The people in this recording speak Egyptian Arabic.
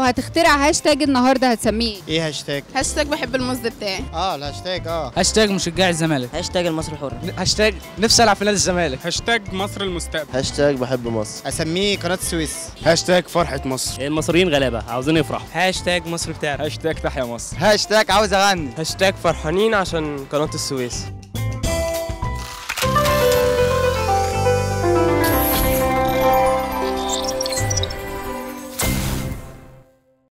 هتخترع هاشتاج النهارده هتسميه ايه؟ ايه هاشتاج هاشتاج بحب الموز بتاعي اه الهاشتاج اه هاشتاج مشجع الزمالك هاشتاج المصري الحر هاشتاج نفسي العب في نادي الزمالك هاشتاج مصر المستقبل هاشتاج بحب مصر اسميه قناه السويس هاشتاج فرحة مصر المصريين غلابه عاوزين يفرحوا هاشتاج مصر بتاعنا هاشتاج تحيا مصر هاشتاج عاوز اغني هاشتاج فرحانين عشان قناة السويس